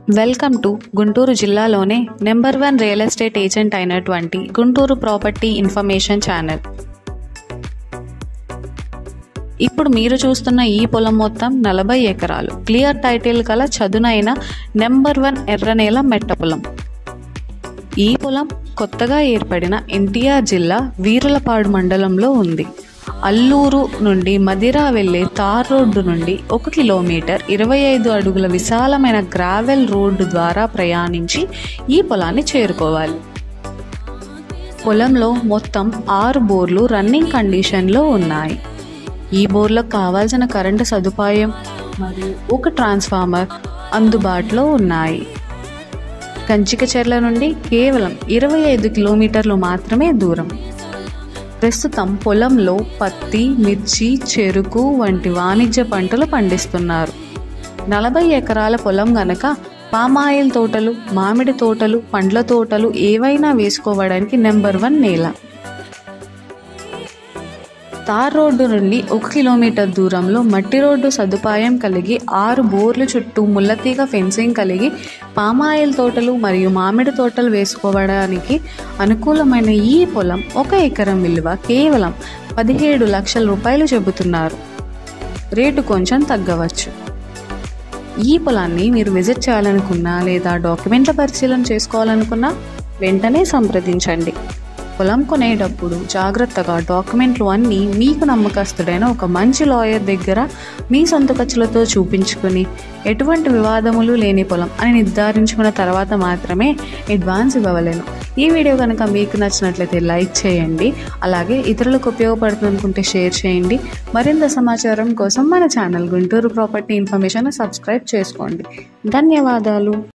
welcome to Guntur జిల్లాలోనే number one real estate agent అయినటువంటి Guntur property information channel ఇప్పుడు మీరు చూస్తున్న ఈ పొలం మొత్తం నలభై ఎకరాలు క్లియర్ టైటిల్ గల చదునైన నెంబర్ వన్ ఎర్రనేల మెట్ట పొలం ఈ పొలం కొత్తగా ఏర్పడిన ఎన్టీఆర్ జిల్లా వీరులపాడు మండలంలో ఉంది అల్లూరు నుండి మదిరా వెళ్లే తార్ రోడ్డు నుండి ఒక కిలోమీటర్ ఇరవై ఐదు అడుగుల విశాలమైన గ్రావెల్ రోడ్డు ద్వారా ప్రయాణించి ఈ పొలాన్ని చేరుకోవాలి పొలంలో మొత్తం ఆరు బోర్లు రన్నింగ్ కండిషన్లో ఉన్నాయి ఈ బోర్లకు కావాల్సిన కరెంటు సదుపాయం మరియు ఒక ట్రాన్స్ఫార్మర్ అందుబాటులో ఉన్నాయి కంచికచెర్ల నుండి కేవలం ఇరవై ఐదు కిలోమీటర్లు మాత్రమే దూరం ప్రస్తుతం పొలంలో పత్తి మిర్చి చెరుకు వంటి వాణిజ్య పంటలు పండిస్తున్నారు నలభై ఎకరాల పొలం గనక పామాయిల్ తోటలు మామిడి తోటలు పండ్ల తోటలు ఏవైనా వేసుకోవడానికి నెంబర్ వన్ నేల తార్ రోడ్డు నుండి ఒక కిలోమీటర్ దూరంలో మట్టి రోడ్డు సదుపాయం కలిగి ఆరు బోర్లు చుట్టూ ముల్లతీగ ఫెన్సింగ్ కలిగి పామాయిల్ తోటలు మరియు మామిడి తోటలు వేసుకోవడానికి అనుకూలమైన ఈ పొలం ఒక ఎకరం విలువ కేవలం పదిహేడు లక్షల రూపాయలు చెబుతున్నారు రేటు కొంచెం తగ్గవచ్చు ఈ పొలాన్ని మీరు విజిట్ చేయాలనుకున్నా లేదా డాక్యుమెంట్ల పరిశీలన చేసుకోవాలనుకున్నా వెంటనే సంప్రదించండి పొలం కొనేటప్పుడు జాగ్రత్తగా డాక్యుమెంట్లు అన్నీ మీకు నమ్మకస్తుడైన ఒక మంచి లాయర్ దగ్గర మీ సొంత ఖర్చులతో చూపించుకుని ఎటువంటి వివాదములు లేని పొలం అని నిర్ధారించుకున్న తర్వాత మాత్రమే అడ్వాన్స్ ఇవ్వవలేను ఈ వీడియో కనుక మీకు నచ్చినట్లయితే లైక్ చేయండి అలాగే ఇతరులకు ఉపయోగపడుతుంది అనుకుంటే షేర్ చేయండి మరింత సమాచారం కోసం మన channel Guntur property information subscribe చేసుకోండి ధన్యవాదాలు